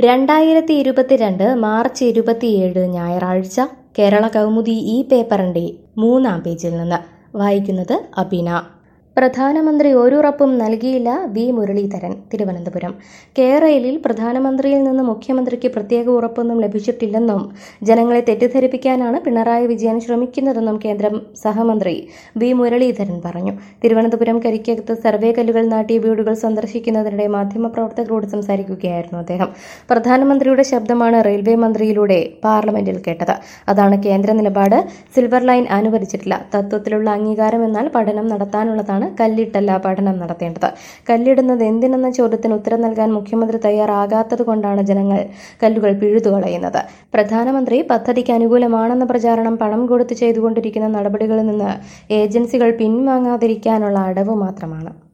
രണ്ടായിരത്തി ഇരുപത്തിരണ്ട് മാർച്ച് ഇരുപത്തിയേഴ് ഞായറാഴ്ച കേരള കൗമുദി ഈ പേപ്പറിന്റെ മൂന്നാം പേജിൽ നിന്ന് വായിക്കുന്നത് അബിന പ്രധാനമന്ത്രി ഒരുറപ്പും നൽകിയില്ല വി മുരളീധരൻ തിരുവനന്തപുരം കേരളയിൽ പ്രധാനമന്ത്രിയിൽ നിന്ന് മുഖ്യമന്ത്രിക്ക് പ്രത്യേക ഉറപ്പൊന്നും ലഭിച്ചിട്ടില്ലെന്നും ജനങ്ങളെ തെറ്റിദ്ധരിപ്പിക്കാനാണ് പിണറായി വിജയൻ ശ്രമിക്കുന്നതെന്നും കേന്ദ്ര സഹമന്ത്രി വി മുരളീധരൻ പറഞ്ഞു തിരുവനന്തപുരം കരിക്കകത്ത് സർവേ കല്ലുകൾ നാട്ടിയ വീടുകൾ സന്ദർശിക്കുന്നതിനിടെ മാധ്യമപ്രവർത്തകരോട് സംസാരിക്കുകയായിരുന്നു അദ്ദേഹം പ്രധാനമന്ത്രിയുടെ ശബ്ദമാണ് റെയിൽവേ മന്ത്രിയിലൂടെ പാർലമെന്റിൽ കേട്ടത് അതാണ് കേന്ദ്ര നിലപാട് സിൽവർ ലൈൻ അനുവദിച്ചിട്ടില്ല തത്വത്തിലുള്ള അംഗീകാരം എന്നാൽ പഠനം നടത്താനുള്ളതാണ് കല്ലിട്ടല്ല പഠനം നടത്തേണ്ടത് കല്ലിടുന്നത് എന്തിനെന്ന ചോദ്യത്തിന് ഉത്തരം നൽകാൻ മുഖ്യമന്ത്രി തയ്യാറാകാത്തത് കൊണ്ടാണ് ജനങ്ങൾ കല്ലുകൾ പിഴുതുകളയുന്നത് പ്രധാനമന്ത്രി പദ്ധതിക്ക് അനുകൂലമാണെന്ന പ്രചാരണം പണം കൊടുത്ത് ചെയ്തുകൊണ്ടിരിക്കുന്ന നടപടികളിൽ നിന്ന് ഏജൻസികൾ പിൻവാങ്ങാതിരിക്കാനുള്ള അടവ് മാത്രമാണ്